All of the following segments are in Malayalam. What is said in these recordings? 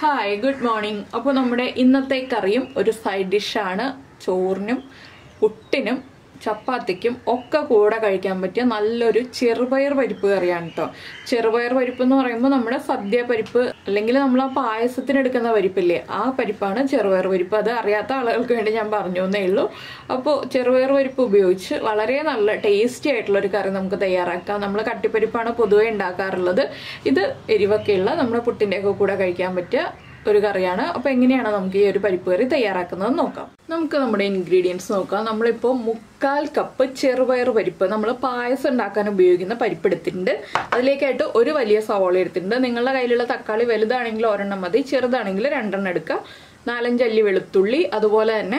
ഹായ് ഗുഡ് മോർണിംഗ് അപ്പോൾ നമ്മുടെ ഇന്നത്തെ കറിയും ഒരു സൈഡ് ഡിഷാണ് ചോറിനും പുട്ടിനും ചപ്പാത്തിക്കും ഒക്കെ കൂടെ കഴിക്കാൻ പറ്റിയ നല്ലൊരു ചെറുപയർ പരിപ്പ് കറിയാണ് കേട്ടോ ചെറുപയർ പരിപ്പ് എന്ന് പറയുമ്പോൾ നമ്മുടെ സദ്യ പരിപ്പ് അല്ലെങ്കിൽ നമ്മൾ ആ പായസത്തിന് എടുക്കുന്ന പരിപ്പില്ലേ ആ പരിപ്പാണ് ചെറുപയർ പരിപ്പ് അത് അറിയാത്ത ആളുകൾക്ക് വേണ്ടി ഞാൻ പറഞ്ഞു എന്നേ ഉള്ളൂ അപ്പോൾ ചെറുപയർ പരിപ്പ് ഉപയോഗിച്ച് വളരെ നല്ല ടേസ്റ്റി ആയിട്ടുള്ള ഒരു കറി നമുക്ക് തയ്യാറാക്കാം നമ്മൾ കട്ടിപ്പരിപ്പാണ് പൊതുവെ ഉണ്ടാക്കാറുള്ളത് ഇത് എരിവൊക്കെയുള്ള നമ്മുടെ പുട്ടിൻ്റെയൊക്കെ കൂടെ കഴിക്കാൻ പറ്റിയ ഒരു കറിയാണ് അപ്പോൾ എങ്ങനെയാണ് നമുക്ക് ഈ ഒരു പരിപ്പ് കറി തയ്യാറാക്കുന്നത് നോക്കാം നമുക്ക് നമ്മുടെ ഇൻഗ്രീഡിയൻസ് നോക്കാം നമ്മളിപ്പോൾ മുക്കാൽ കപ്പ് ചെറുപയർ പരിപ്പ് നമ്മൾ പായസം ഉണ്ടാക്കാൻ ഉപയോഗിക്കുന്ന പരിപ്പ് എടുത്തിട്ടുണ്ട് അതിലേക്കായിട്ട് ഒരു വലിയ സവോള എടുത്തിട്ടുണ്ട് നിങ്ങളുടെ കയ്യിലുള്ള തക്കാളി വലുതാണെങ്കിൽ ഒരെണ്ണം മതി ചെറുതാണെങ്കിൽ രണ്ടെണ്ണം എടുക്കുക നാലഞ്ചല്ലി വെളുത്തുള്ളി അതുപോലെ തന്നെ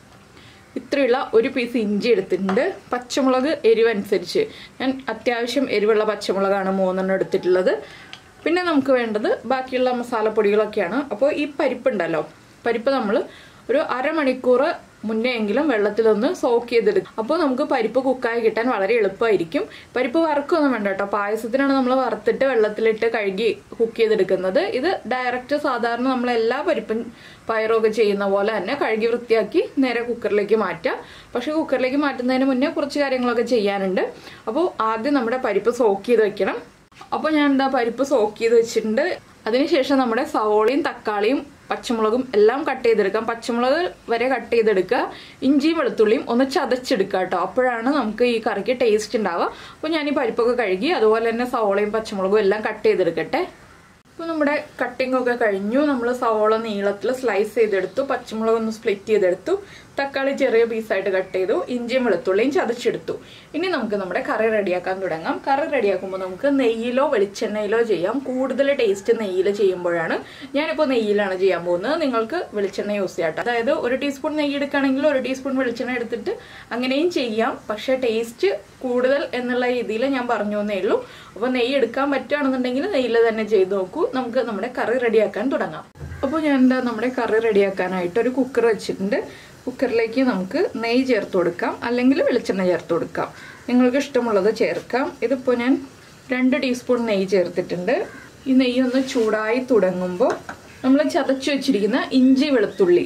ഇത്രയുള്ള ഒരു പീസ് ഇഞ്ചി എടുത്തിട്ടുണ്ട് പച്ചമുളക് എരിവനുസരിച്ച് ഞാൻ അത്യാവശ്യം എരിവുള്ള പച്ചമുളകാണ് മൂന്നെണ്ണം എടുത്തിട്ടുള്ളത് പിന്നെ നമുക്ക് വേണ്ടത് ബാക്കിയുള്ള മസാലപ്പൊടികളൊക്കെയാണ് അപ്പോൾ ഈ പരിപ്പുണ്ടല്ലോ പരിപ്പ് നമ്മൾ ഒരു അരമണിക്കൂർ മുന്നേ എങ്കിലും വെള്ളത്തിലൊന്ന് സോക്ക് ചെയ്തെടുക്കും അപ്പോൾ നമുക്ക് പരിപ്പ് കുക്കായി കിട്ടാൻ വളരെ എളുപ്പമായിരിക്കും പരിപ്പ് വറക്കൊന്നും വേണ്ട കേട്ടോ പായസത്തിനാണ് നമ്മൾ വറുത്തിട്ട് വെള്ളത്തിലിട്ട് കഴുകി കുക്ക് ചെയ്തെടുക്കുന്നത് ഇത് ഡയറക്റ്റ് സാധാരണ നമ്മൾ എല്ലാ പരിപ്പും പയറൊക്കെ ചെയ്യുന്ന പോലെ തന്നെ കഴുകി വൃത്തിയാക്കി നേരെ കുക്കറിലേക്ക് മാറ്റാം പക്ഷേ കുക്കറിലേക്ക് മാറ്റുന്നതിന് മുന്നേ കുറച്ച് കാര്യങ്ങളൊക്കെ ചെയ്യാനുണ്ട് അപ്പോൾ ആദ്യം നമ്മുടെ പരിപ്പ് സോക്ക് ചെയ്ത് വെക്കണം അപ്പോൾ ഞാൻ എന്താ പരിപ്പ് സോക്ക് ചെയ്ത് വെച്ചിട്ടുണ്ട് അതിനുശേഷം നമ്മുടെ സവോളയും തക്കാളിയും പച്ചമുളകും എല്ലാം കട്ട് ചെയ്തെടുക്കാം പച്ചമുളക് വരെ കട്ട് ചെയ്തെടുക്കുക ഇഞ്ചിയും വെളുത്തുള്ളിയും ഒന്ന് ചതച്ചെടുക്കുക കേട്ടോ അപ്പോഴാണ് നമുക്ക് ഈ കറിക്ക് ടേസ്റ്റ് ഉണ്ടാവുക അപ്പോൾ ഞാൻ ഈ പരിപ്പൊക്കെ കഴുകി അതുപോലെ തന്നെ സവോളയും പച്ചമുളകും എല്ലാം കട്ട് ചെയ്തെടുക്കട്ടെ ഇപ്പോൾ നമ്മുടെ കട്ടിംഗ് ഒക്കെ കഴിഞ്ഞു നമ്മൾ സവോള നീളത്തിൽ സ്ലൈസ് ചെയ്തെടുത്തു പച്ചമുളക് ഒന്ന് സ്പ്ലിറ്റ് ചെയ്തെടുത്തു തക്കാളി ചെറിയ പീസായിട്ട് കട്ട് ചെയ്തു ഇഞ്ചിയും വെളുത്തുള്ളിയും ചതച്ചെടുത്തു ഇനി നമുക്ക് നമ്മുടെ കറി റെഡിയാക്കാൻ തുടങ്ങാം കറി റെഡിയാക്കുമ്പോൾ നമുക്ക് നെയ്യിലോ വെളിച്ചെണ്ണയിലോ ചെയ്യാം കൂടുതൽ ടേസ്റ്റ് നെയ്യിൽ ചെയ്യുമ്പോഴാണ് ഞാനിപ്പോൾ നെയ്യിലാണ് ചെയ്യാൻ പോകുന്നത് നിങ്ങൾക്ക് വെളിച്ചെണ്ണ യൂസ് ചെയ്യാം ട്ടോ. അതായത് ഒരു ടീസ്പൂൺ നെയ്യ് എടുക്കുകയാണെങ്കിൽ ഒരു ടീസ്പൂൺ വെളിച്ചെണ്ണ എടുത്തിട്ട് അങ്ങനെയും ചെയ്യാം പക്ഷേ ടേസ്റ്റ് കൂടുതൽ എന്നുള്ള രീതിയിൽ ഞാൻ പറഞ്ഞു എന്നേ ഉള്ളൂ അപ്പോൾ നെയ്യ് എടുക്കാൻ പറ്റുകയാണെന്നുണ്ടെങ്കിൽ നെയ്യിൽ തന്നെ ചെയ്ത് നോക്കൂ നമുക്ക് നമ്മുടെ കറി റെഡിയാക്കാൻ തുടങ്ങാം അപ്പോൾ ഞാൻ എന്താ നമ്മുടെ കറി റെഡിയാക്കാനായിട്ട് ഒരു കുക്കർ വെച്ചിട്ടുണ്ട് കുക്കറിലേക്ക് നമുക്ക് നെയ്യ് ചേർത്ത് കൊടുക്കാം അല്ലെങ്കിൽ വെളിച്ചെണ്ണ ചേർത്ത് കൊടുക്കാം നിങ്ങൾക്ക് ഇഷ്ടമുള്ളത് ചേർക്കാം ഇതിപ്പോൾ ഞാൻ രണ്ട് ടീസ്പൂൺ നെയ്യ് ചേർത്തിട്ടുണ്ട് ഈ നെയ്യ് ഒന്ന് ചൂടായി തുടങ്ങുമ്പോൾ നമ്മൾ ചതച്ച് വെച്ചിരിക്കുന്ന ഇഞ്ചി വെളുത്തുള്ളി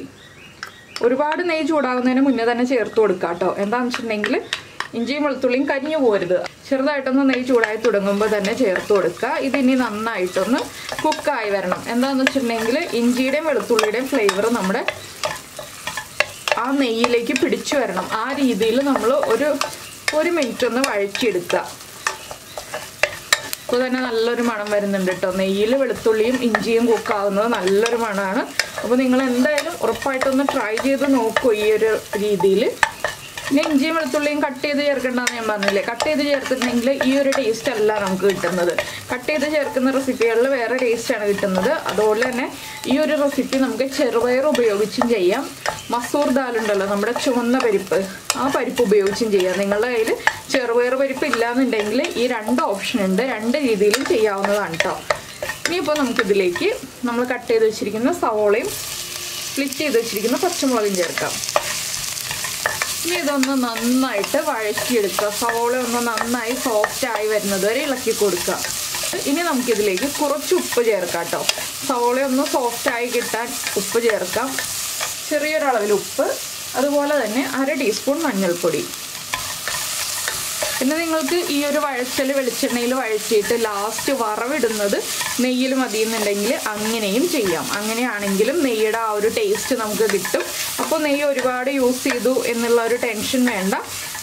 ഒരുപാട് നെയ്യ് ചൂടാകുന്നതിന് മുന്നേ തന്നെ ചേർത്ത് കൊടുക്കാം കേട്ടോ എന്താണെന്ന് വെച്ചിട്ടുണ്ടെങ്കിൽ ഇഞ്ചിയും വെളുത്തുള്ളിയും കരിഞ്ഞു പോരുത് ചെറുതായിട്ടൊന്ന് നെയ്യ് ചൂടായി തുടങ്ങുമ്പോൾ തന്നെ ചേർത്ത് കൊടുക്കുക ഇതിനി നന്നായിട്ടൊന്ന് കുക്കായി വരണം എന്താണെന്ന് വെച്ചിട്ടുണ്ടെങ്കിൽ ഇഞ്ചിയുടെയും വെളുത്തുള്ളിയുടെയും ഫ്ലേവർ നമ്മുടെ ആ നെയ്യിലേക്ക് പിടിച്ചു വരണം ആ രീതിയിൽ നമ്മൾ ഒരു ഒരു മിനിറ്റ് ഒന്ന് വഴറ്റിയെടുക്കുക ഇപ്പോൾ തന്നെ നല്ലൊരു മണം വരുന്നുണ്ട് കേട്ടോ നെയ്യിൽ വെളുത്തുള്ളിയും ഇഞ്ചിയും കുക്കാവുന്നത് നല്ലൊരു മണമാണ് അപ്പോൾ നിങ്ങൾ എന്തായാലും ഉറപ്പായിട്ടൊന്ന് ട്രൈ ചെയ്ത് നോക്കൂ ഈ ഒരു രീതിയിൽ പിന്നെ ഇഞ്ചിയും വെളുത്തുള്ളിയും കട്ട് ചെയ്ത് ചേർക്കണ്ടെന്ന് ഞാൻ പറഞ്ഞില്ലേ കട്ട് ചെയ്ത് ചേർത്തിട്ടുണ്ടെങ്കിൽ ഈ ഒരു ടേസ്റ്റ് അല്ല നമുക്ക് കിട്ടുന്നത് കട്ട് ചെയ്ത് ചേർക്കുന്ന റെസിപ്പികളിൽ വേറെ ടേസ്റ്റാണ് കിട്ടുന്നത് അതുപോലെ തന്നെ ഈ ഒരു റെസിപ്പി നമുക്ക് ചെറുപയർ ഉപയോഗിച്ചും ചെയ്യാം മസൂർ ദാൽ ഉണ്ടല്ലോ നമ്മുടെ ചുവന്ന പരിപ്പ് ആ പരിപ്പ് ഉപയോഗിച്ചും ചെയ്യാം നിങ്ങളുടെ കയ്യിൽ ചെറുപയർ പരിപ്പ് ഇല്ലാന്നുണ്ടെങ്കിൽ ഈ രണ്ട് ഓപ്ഷൻ ഉണ്ട് രണ്ട് രീതിയിലും ചെയ്യാവുന്നതാണ് കേട്ടോ ഇനിയിപ്പോൾ നമുക്കിതിലേക്ക് നമ്മൾ കട്ട് ചെയ്ത് വെച്ചിരിക്കുന്ന സവോളയും സ്പ്ലിറ്റ് ചെയ്ത് വെച്ചിരിക്കുന്ന പച്ചമുളകും ചേർക്കാം ഇനി ഇതൊന്ന് നന്നായിട്ട് വഴറ്റിയെടുക്കുക സവോള ഒന്ന് നന്നായി സോഫ്റ്റ് ആയി വരുന്നത് വരെ ഇളക്കി കൊടുക്കുക ഇനി നമുക്കിതിലേക്ക് കുറച്ച് ഉപ്പ് ചേർക്കാം കേട്ടോ സവോള ഒന്ന് സോഫ്റ്റ് ആയി കിട്ടാൻ ഉപ്പ് ചേർക്കാം ചെറിയൊരളവിൽ ഉപ്പ് അതുപോലെ തന്നെ അര ടീസ്പൂൺ മഞ്ഞൾപ്പൊടി പിന്നെ നിങ്ങൾക്ക് ഈ ഒരു വഴച്ചൽ വെളിച്ചെണ്ണയിൽ വഴറ്റിയിട്ട് ലാസ്റ്റ് വറവിടുന്നത് നെയ്യിൽ മതിയെന്നുണ്ടെങ്കിൽ അങ്ങനെയും ചെയ്യാം അങ്ങനെയാണെങ്കിലും നെയ്യുടെ ആ ഒരു ടേസ്റ്റ് നമുക്ക് കിട്ടും അപ്പോൾ നെയ്യ് ഒരുപാട് യൂസ് ചെയ്തു എന്നുള്ള ഒരു ടെൻഷൻ വേണ്ട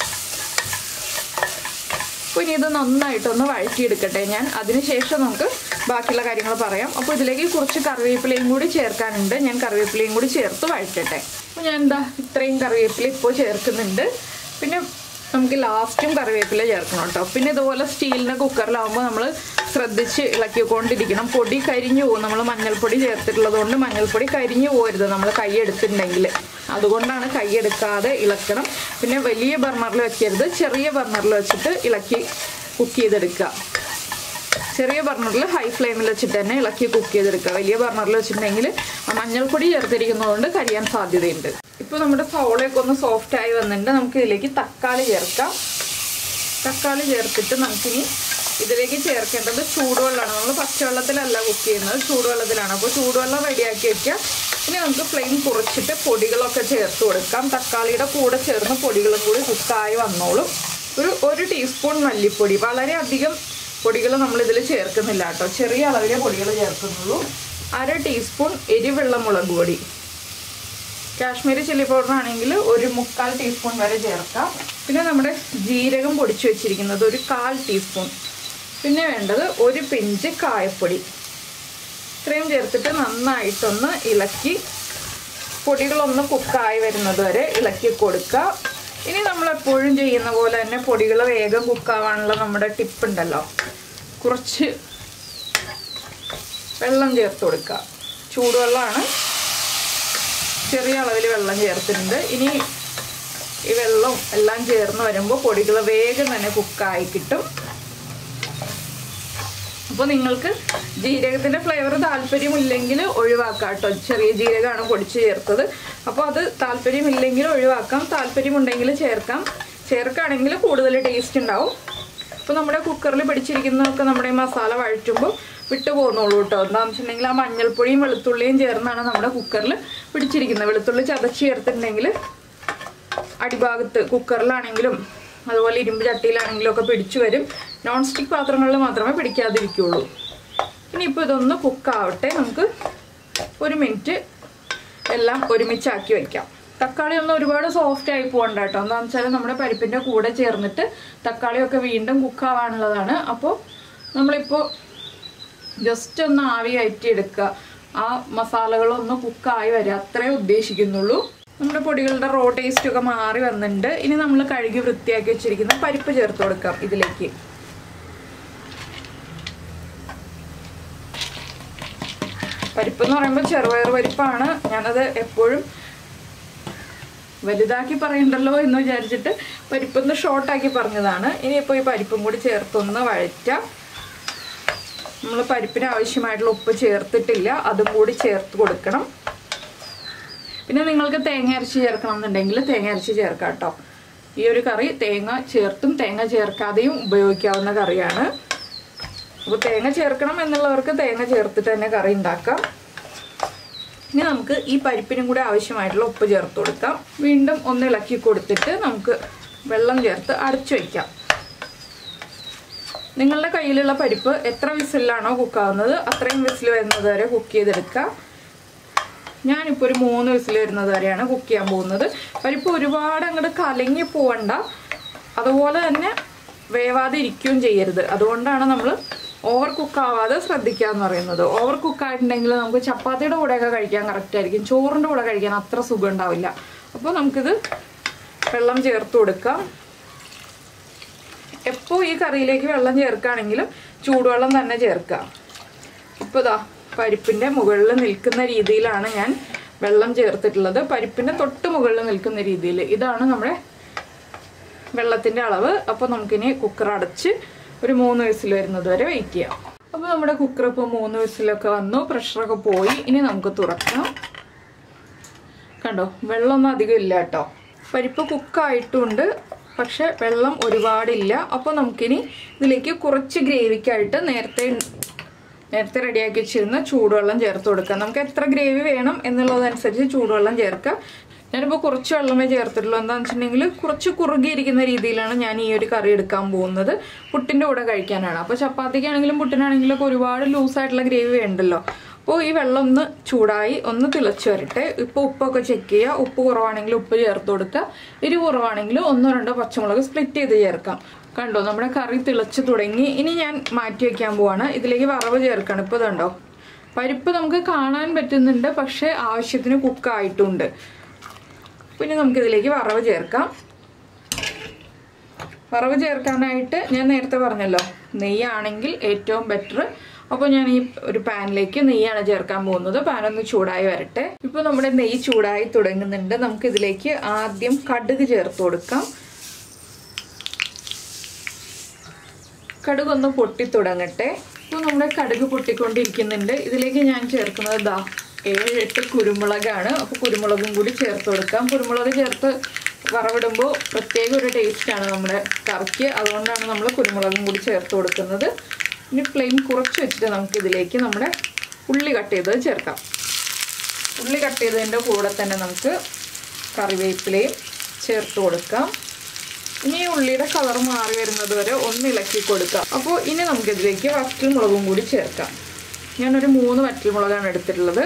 അപ്പോൾ ഇനി ഇത് നന്നായിട്ടൊന്ന് വഴറ്റിയെടുക്കട്ടെ ഞാൻ അതിനുശേഷം നമുക്ക് ബാക്കിയുള്ള കാര്യങ്ങൾ പറയാം അപ്പോൾ ഇതിലേക്ക് കുറച്ച് കറിവേപ്പിലയും കൂടി ചേർക്കാനുണ്ട് ഞാൻ കറിവേപ്പിലയും കൂടി ചേർത്ത് വഴറ്റട്ടെ അപ്പോൾ ഞാൻ എന്താ ഇത്രയും കറിവേപ്പില ഇപ്പോൾ ചേർക്കുന്നുണ്ട് പിന്നെ നമുക്ക് ലാസ്റ്റും കറിവേപ്പില ചേർക്കണം കേട്ടോ പിന്നെ ഇതുപോലെ സ്റ്റീലിൻ്റെ കുക്കറിലാവുമ്പോൾ നമ്മൾ ശ്രദ്ധിച്ച് ഇളക്കിക്കൊണ്ടിരിക്കണം പൊടി കരിഞ്ഞു പോകും നമ്മൾ മഞ്ഞൾപ്പൊടി ചേർത്തിട്ടുള്ളത് കൊണ്ട് മഞ്ഞൾപ്പൊടി കരിഞ്ഞു പോകരുത് നമ്മൾ കൈ എടുത്തിട്ടുണ്ടെങ്കിൽ അതുകൊണ്ടാണ് കൈ എടുക്കാതെ ഇളക്കണം പിന്നെ വലിയ ബർണറിൽ വെക്കരുത് ചെറിയ ബർണറിൽ വെച്ചിട്ട് ഇളക്കി കുക്ക് ചെയ്തെടുക്കുക ചെറിയ ബർണറിൽ ഹൈ ഫ്ലെയിമിൽ വെച്ചിട്ട് തന്നെ ഇളക്കി കുക്ക് ചെയ്തെടുക്കുക വലിയ ബർണറിൽ വെച്ചിട്ടുണ്ടെങ്കിൽ മഞ്ഞൾപ്പൊടി ചേർത്തിരിക്കുന്നതുകൊണ്ട് കരിയാൻ സാധ്യതയുണ്ട് ഇപ്പോൾ നമ്മുടെ സവോളയൊക്കെ ഒന്ന് സോഫ്റ്റ് ആയി വന്നിട്ടുണ്ട് നമുക്ക് ഇതിലേക്ക് തക്കാളി ചേർക്കാം തക്കാളി ചേർത്തിട്ട് നമുക്കിനി ഇതിലേക്ക് ചേർക്കേണ്ടത് ചൂടുവെള്ളമാണ് നമ്മൾ പച്ചവെള്ളത്തിലല്ല കുക്ക് ചെയ്യുന്നത് ചൂടുവെള്ളത്തിലാണ് അപ്പോൾ ചൂടുവെള്ളം റെഡിയാക്കി വെക്കുക ഇനി നമുക്ക് ഫ്ലെയിം കുറച്ചിട്ട് പൊടികളൊക്കെ ചേർത്ത് കൊടുക്കാം തക്കാളിയുടെ കൂടെ ചേർന്ന് പൊടികളും കൂടി കുക്കായി വന്നോളും ഒരു ഒരു ടീസ്പൂൺ മല്ലിപ്പൊടി വളരെ അധികം പൊടികൾ നമ്മൾ ഇതിൽ ചേർക്കുന്നില്ല കേട്ടോ ചെറിയ അളവിലെ പൊടികൾ ചേർക്കുന്നുള്ളൂ അര ടീസ്പൂൺ എരിവെള്ള മുളക് പൊടി കാശ്മീരി ചില്ലി പൗഡർ ആണെങ്കിൽ ഒരു മുക്കാൽ ടീസ്പൂൺ വരെ ചേർക്കാം പിന്നെ നമ്മുടെ ജീരകം പൊടിച്ചു വെച്ചിരിക്കുന്നത് ഒരു കാൽ ടീസ്പൂൺ പിന്നെ വേണ്ടത് ഒരു പിഞ്ച് കായപ്പൊടി ഇത്രയും ചേർത്തിട്ട് നന്നായിട്ടൊന്ന് ഇളക്കി പൊടികളൊന്ന് കുക്കായി വരുന്നത് വരെ ഇളക്കി കൊടുക്കുക ഇനി നമ്മൾ എപ്പോഴും ചെയ്യുന്ന പോലെ തന്നെ പൊടികൾ വേഗം കുക്കാവാനുള്ള നമ്മുടെ ടിപ്പ് ഉണ്ടല്ലോ കുറച്ച് വെള്ളം ചേർത്ത് കൊടുക്കുക ചൂടുവെള്ളമാണ് ചെറിയ അളവിൽ വെള്ളം ചേർത്തിട്ടുണ്ട് ഇനി ഈ വെള്ളം എല്ലാം ചേർന്ന് വരുമ്പോൾ പൊടികൾ വേഗം തന്നെ കുക്കായി കിട്ടും അപ്പോൾ നിങ്ങൾക്ക് ജീരകത്തിൻ്റെ ഫ്ലേവർ താല്പര്യമില്ലെങ്കിൽ ഒഴിവാക്കാം കേട്ടോ ചെറിയ ജീരകമാണ് പൊടിച്ച് ചേർത്തത് അപ്പോൾ അത് താല്പര്യമില്ലെങ്കിൽ ഒഴിവാക്കാം താല്പര്യമുണ്ടെങ്കിൽ ചേർക്കാം ചേർക്കുകയാണെങ്കിൽ കൂടുതൽ ടേസ്റ്റ് ഉണ്ടാവും അപ്പോൾ നമ്മുടെ കുക്കറിൽ പിടിച്ചിരിക്കുന്നതൊക്കെ നമ്മുടെ ഈ മസാല വഴറ്റുമ്പോൾ വിട്ടു പോകുന്നുള്ളൂ കേട്ടോ എന്താണെന്ന് വെച്ചിട്ടുണ്ടെങ്കിൽ ആ മഞ്ഞൾപ്പൊടിയും വെളുത്തുള്ളിയും ചേർന്നാണ് നമ്മുടെ കുക്കറിൽ പിടിച്ചിരിക്കുന്നത് വെളുത്തുള്ളി ചതച്ച് ചേർത്തിട്ടുണ്ടെങ്കിൽ അടിഭാഗത്ത് കുക്കറിലാണെങ്കിലും അതുപോലെ ഇരുമ്പ് ചട്ടിയിലാണെങ്കിലും ഒക്കെ പിടിച്ചു വരും നോൺ സ്റ്റിക്ക് പാത്രങ്ങളിൽ മാത്രമേ പിടിക്കാതിരിക്കുള്ളൂ ഇനിയിപ്പോൾ ഇതൊന്ന് കുക്കാവട്ടെ നമുക്ക് ഒരു മിനിറ്റ് എല്ലാം ഒരുമിച്ചാക്കി വെക്കാം തക്കാളി ഒന്നും ഒരുപാട് സോഫ്റ്റ് ആയി പോകണ്ട കേട്ടോ എന്താണെന്ന് വെച്ചാൽ നമ്മുടെ പരിപ്പിൻ്റെ കൂടെ ചേർന്നിട്ട് തക്കാളിയൊക്കെ വീണ്ടും കുക്കാവാനുള്ളതാണ് അപ്പോൾ നമ്മളിപ്പോൾ ജസ്റ്റ് ഒന്ന് ആവി കയറ്റി എടുക്കുക ആ മസാലകളൊന്ന് കുക്കായി വരിക അത്രേ ഉദ്ദേശിക്കുന്നുള്ളൂ നമ്മുടെ പൊടികളുടെ റോ ടേസ്റ്റ് ഒക്കെ മാറി വന്നിട്ടുണ്ട് ഇനി നമ്മൾ കഴുകി വൃത്തിയാക്കി വെച്ചിരിക്കുന്ന പരിപ്പ് ചേർത്ത് കൊടുക്കാം ഇതിലേക്ക് പരിപ്പ് എന്ന് പറയുമ്പോൾ ചെറുപയർ പരിപ്പാണ് ഞാനത് എപ്പോഴും വലുതാക്കി പറയണ്ടല്ലോ എന്ന് വിചാരിച്ചിട്ട് പരിപ്പൊന്ന് ഷോർട്ടാക്കി പറഞ്ഞതാണ് ഇനിയിപ്പോൾ ഈ പരിപ്പും കൂടി ചേർത്തൊന്ന് വഴറ്റാം നമ്മൾ പരിപ്പിന് ആവശ്യമായിട്ടുള്ള ഉപ്പ് ചേർത്തിട്ടില്ല അതും കൂടി ചേർത്ത് കൊടുക്കണം പിന്നെ നിങ്ങൾക്ക് തേങ്ങ അരച്ച് ചേർക്കണം എന്നുണ്ടെങ്കിൽ തേങ്ങ അരച്ച് ചേർക്കാം കേട്ടോ ഈ ഒരു കറി തേങ്ങ ചേർത്തും തേങ്ങ ചേർക്കാതെയും ഉപയോഗിക്കാവുന്ന കറിയാണ് അപ്പോൾ തേങ്ങ ചേർക്കണം എന്നുള്ളവർക്ക് തേങ്ങ ചേർത്തിട്ട് തന്നെ കറി ഉണ്ടാക്കാം ഇനി നമുക്ക് ഈ പരിപ്പിനും കൂടി ആവശ്യമായിട്ടുള്ള ഉപ്പ് ചേർത്ത് കൊടുക്കാം വീണ്ടും ഒന്ന് ഇളക്കി കൊടുത്തിട്ട് നമുക്ക് വെള്ളം ചേർത്ത് അടച്ചു വയ്ക്കാം നിങ്ങളുടെ കയ്യിലുള്ള പരിപ്പ് എത്ര വിസിലാണോ കുക്കാവുന്നത് അത്രയും വിസിൽ വരുന്നത് വരെ കുക്ക് ചെയ്തെടുക്കുക ഞാനിപ്പോൾ ഒരു മൂന്ന് വിസിൽ വരുന്നത് വരെയാണ് കുക്ക് ചെയ്യാൻ പോകുന്നത് പരിപ്പ് ഒരുപാട് അങ്ങോട്ട് കലങ്ങി പോവണ്ട അതുപോലെ തന്നെ വേവാതെ ഇരിക്കുകയും ചെയ്യരുത് അതുകൊണ്ടാണ് നമ്മൾ ഓവർ കുക്ക് ആവാതെ ശ്രദ്ധിക്കുക എന്ന് പറയുന്നത് ഓവർ കുക്ക് ആയിട്ടുണ്ടെങ്കിൽ നമുക്ക് ചപ്പാത്തിയുടെ കൂടെയൊക്കെ കഴിക്കാൻ കറക്റ്റ് ആയിരിക്കും ചോറിൻ്റെ കൂടെ കഴിക്കാൻ അത്ര സുഖം ഉണ്ടാവില്ല അപ്പോൾ നമുക്കിത് വെള്ളം ചേർത്ത് കൊടുക്കാം എപ്പോൾ ഈ കറിയിലേക്ക് വെള്ളം ചേർക്കുകയാണെങ്കിലും ചൂടുവെള്ളം തന്നെ ചേർക്കുക ഇപ്പോൾ ഇതാ പരിപ്പിൻ്റെ മുകളിൽ നിൽക്കുന്ന രീതിയിലാണ് ഞാൻ വെള്ളം ചേർത്തിട്ടുള്ളത് പരിപ്പിൻ്റെ തൊട്ട് മുകളിൽ നിൽക്കുന്ന രീതിയിൽ ഇതാണ് നമ്മുടെ വെള്ളത്തിൻ്റെ അളവ് അപ്പോൾ നമുക്കിനി കുക്കർ അടച്ച് ഒരു മൂന്ന് വിസിൽ വരുന്നത് വരെ വെയിറ്റ് ചെയ്യാം അപ്പോൾ നമ്മുടെ കുക്കർ ഇപ്പോൾ മൂന്ന് വിസിലൊക്കെ വന്നു പ്രഷറൊക്കെ പോയി ഇനി നമുക്ക് തുറക്കാം കണ്ടോ വെള്ളമൊന്നും അധികം ഇല്ല കേട്ടോ പരിപ്പ് കുക്കായിട്ടുണ്ട് പക്ഷെ വെള്ളം ഒരുപാടില്ല അപ്പോൾ നമുക്കിനി ഇതിലേക്ക് കുറച്ച് ഗ്രേവിക്കായിട്ട് നേരത്തെ നേരത്തെ റെഡിയാക്കി വെച്ചിരുന്ന ചൂടുവെള്ളം ചേർത്ത് കൊടുക്കാം നമുക്ക് എത്ര ഗ്രേവി വേണം എന്നുള്ളതനുസരിച്ച് ചൂടുവെള്ളം ചേർക്കാം ഞാനിപ്പോൾ കുറച്ച് വെള്ളമേ ചേർത്തിട്ടുള്ളൂ എന്താണെന്ന് വെച്ചിട്ടുണ്ടെങ്കിൽ കുറച്ച് കുറുകിയിരിക്കുന്ന രീതിയിലാണ് ഞാൻ ഈ ഒരു കറി എടുക്കാൻ പോകുന്നത് പുട്ടിൻ്റെ കൂടെ കഴിക്കാനാണ് അപ്പോൾ ചപ്പാത്തിക്കാണെങ്കിലും പുട്ടിനാണെങ്കിലും ഒക്കെ ഒരുപാട് ലൂസായിട്ടുള്ള ഗ്രേവി വേണ്ടല്ലോ അപ്പോൾ ഈ വെള്ളം ഒന്ന് ചൂടായി ഒന്ന് തിളച്ച് വരട്ടെ ഇപ്പോൾ ഉപ്പൊക്കെ ചെക്ക് ചെയ്യുക ഉപ്പ് കുറവാണെങ്കിൽ ഉപ്പ് ചേർത്ത് കൊടുക്കുക എരിവ് കുറവാണെങ്കിൽ ഒന്നോ രണ്ടോ പച്ചമുളക് സ്പ്ലിറ്റ് ചെയ്ത് ചേർക്കാം കണ്ടോ നമ്മുടെ കറി തിളച്ച് തുടങ്ങി ഇനി ഞാൻ മാറ്റി വെക്കാൻ പോവാണ് ഇതിലേക്ക് വറവ് ചേർക്കണം ഇപ്പോൾ ഇതുണ്ടോ പരിപ്പ് നമുക്ക് കാണാൻ പറ്റുന്നുണ്ട് പക്ഷേ ആവശ്യത്തിന് കുക്കായിട്ടുണ്ട് പിന്നെ നമുക്കിതിലേക്ക് വറവ് ചേർക്കാം വറവ് ചേർക്കാനായിട്ട് ഞാൻ നേരത്തെ പറഞ്ഞല്ലോ നെയ്യാണെങ്കിൽ ഏറ്റവും ബെറ്റർ അപ്പോൾ ഞാൻ ഈ ഒരു പാനിലേക്ക് നെയ്യാണ് ചേർക്കാൻ പോകുന്നത് പാൻ ഒന്ന് ചൂടായി വരട്ടെ ഇപ്പോൾ നമ്മുടെ നെയ്യ് ചൂടായി തുടങ്ങുന്നുണ്ട് നമുക്ക് ഇതിലേക്ക് ആദ്യം കടുക് ചേർത്ത് കൊടുക്കാം കടുക് ഒന്ന് പൊട്ടി തുടങ്ങട്ടെ ഇപ്പോൾ നമ്മുടെ കടുക് പൊട്ടിക്കൊണ്ടിരിക്കുന്നുണ്ട് ഇതിലേക്ക് ഞാൻ ചേർക്കുന്നത് ദാ ഏഴ് എട്ട് കുരുമുളകാണ് അപ്പോൾ കുരുമുളകും കൂടി ചേർത്ത് കൊടുക്കാം കുരുമുളക് ചേർത്ത് വറവിടുമ്പോൾ പ്രത്യേക ഒരു ടേസ്റ്റാണ് നമ്മുടെ കറിക്ക് അതുകൊണ്ടാണ് നമ്മൾ കുരുമുളകും കൂടി ചേർത്ത് കൊടുക്കുന്നത് ഇനി ഫ്ലെയിം കുറച്ച് വെച്ചിട്ട് നമുക്ക് ഇതിലേക്ക് നമ്മുടെ ഉള്ളി കട്ട് ചെയ്തത് ചേർക്കാം ഉള്ളി കട്ട് ചെയ്തതിൻ്റെ കൂടെ തന്നെ നമുക്ക് കറിവേപ്പിലയും ചേർത്ത് കൊടുക്കാം ഇനി ഈ ഉള്ളിയുടെ കളർ മാറി വരുന്നത് വരെ ഒന്ന് ഇളക്കി കൊടുക്കാം അപ്പോൾ ഇനി നമുക്കിതിലേക്ക് വറ്റൽ മുളകും കൂടി ചേർക്കാം ഞാനൊരു മൂന്ന് വറ്റൽ മുളകാണ് എടുത്തിട്ടുള്ളത്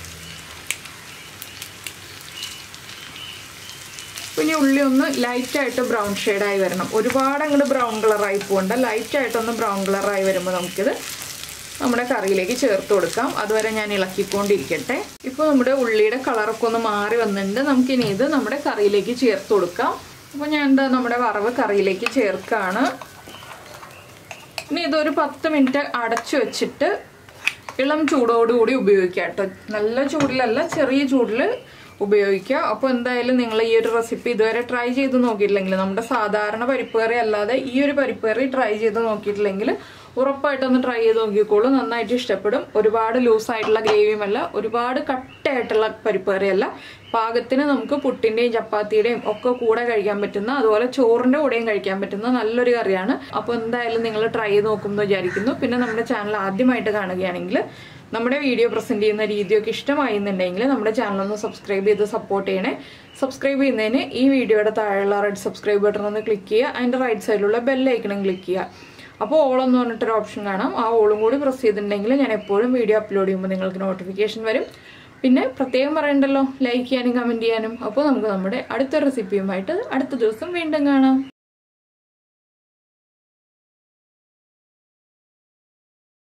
ഇനി ഉള്ളി ഒന്ന് ലൈറ്റായിട്ട് ബ്രൗൺ ഷെയ്ഡായി വരണം ഒരുപാട് അങ്ങോട്ട് ബ്രൗൺ കളറായി പോകണ്ട ലൈറ്റായിട്ടൊന്ന് ബ്രൗൺ കളറായി വരുമ്പോൾ നമുക്കിത് നമ്മുടെ കറിയിലേക്ക് ചേർത്ത് കൊടുക്കാം അതുവരെ ഞാൻ ഇളക്കിക്കൊണ്ടിരിക്കട്ടെ ഇപ്പോൾ നമ്മുടെ ഉള്ളിയുടെ കളറൊക്കെ ഒന്ന് മാറി വന്നിട്ടുണ്ട് നമുക്കിനി ഇത് നമ്മുടെ കറിയിലേക്ക് ചേർത്ത് കൊടുക്കാം അപ്പോൾ ഞാൻ എന്താ നമ്മുടെ വറവ് കറിയിലേക്ക് ചേർക്കാണ് ഇനി ഇതൊരു പത്ത് മിനിറ്റ് അടച്ചു വെച്ചിട്ട് ഇളം ചൂടോടുകൂടി ഉപയോഗിക്കുക കേട്ടോ നല്ല ചൂടിലല്ല ചെറിയ ചൂടിൽ ഉപയോഗിക്കുക അപ്പോൾ എന്തായാലും നിങ്ങൾ ഈ ഒരു റെസിപ്പി ഇതുവരെ ട്രൈ ചെയ്ത് നോക്കിയിട്ടില്ലെങ്കിൽ നമ്മുടെ സാധാരണ പരിപ്പ് കറി അല്ലാതെ ഈ ഒരു പരിപ്പ് കറി ട്രൈ ചെയ്ത് നോക്കിയിട്ടില്ലെങ്കിൽ ഉറപ്പായിട്ടൊന്ന് ട്രൈ ചെയ്ത് നോക്കിക്കോളൂ നന്നായിട്ട് ഇഷ്ടപ്പെടും ഒരുപാട് ലൂസായിട്ടുള്ള ഗ്രേവിയുമല്ല ഒരുപാട് കട്ടയായിട്ടുള്ള പരിപ്പ് കറിയല്ല പാകത്തിന് നമുക്ക് പുട്ടിന്റെയും ചപ്പാത്തിയുടെയും ഒക്കെ കൂടെ കഴിക്കാൻ പറ്റുന്ന അതുപോലെ ചോറിന്റെ കൂടെയും കഴിക്കാൻ പറ്റുന്ന നല്ലൊരു കറിയാണ് അപ്പോൾ എന്തായാലും നിങ്ങൾ ട്രൈ ചെയ്ത് നോക്കുമെന്ന് വിചാരിക്കുന്നു പിന്നെ നമ്മുടെ ചാനൽ ആദ്യമായിട്ട് കാണുകയാണെങ്കിൽ നമ്മുടെ വീഡിയോ പ്രസന്റ് ചെയ്യുന്ന രീതിയൊക്കെ ഇഷ്ടമായി എന്നുണ്ടെങ്കിൽ നമ്മുടെ ചാനൽ ഒന്ന് സബ്സ്ക്രൈബ് ചെയ്ത് സപ്പോർട്ട് ചെയ്യണേ സബ്സ്ക്രൈബ് ചെയ്യുന്നതിന് ഈ വീഡിയോയുടെ താഴെയുള്ള റെഡ് സബ്സ്ക്രൈബ് ബട്ടൺ ഒന്ന് ക്ലിക്ക് ചെയ്യുക അതിന്റെ റൈറ്റ് സൈഡിലുള്ള ബെല്ലൈക്കണം ക്ലിക്ക് ചെയ്യുക അപ്പോൾ ഓൾ എന്ന് പറഞ്ഞിട്ടൊരു ഓപ്ഷൻ കാണാം ആ ഓളും കൂടി പ്രസ് ചെയ്തിട്ടുണ്ടെങ്കിൽ ഞാൻ എപ്പോഴും വീഡിയോ അപ്ലോഡ് ചെയ്യുമ്പോൾ നിങ്ങൾക്ക് നോട്ടിഫിക്കേഷൻ വരും പിന്നെ പ്രത്യേകം പറയണ്ടല്ലോ ലൈക്ക് ചെയ്യാനും കമൻറ്റ് ചെയ്യാനും അപ്പോൾ നമുക്ക് നമ്മുടെ അടുത്ത റെസിപ്പിയുമായിട്ട് അടുത്ത ദിവസം വീണ്ടും കാണാം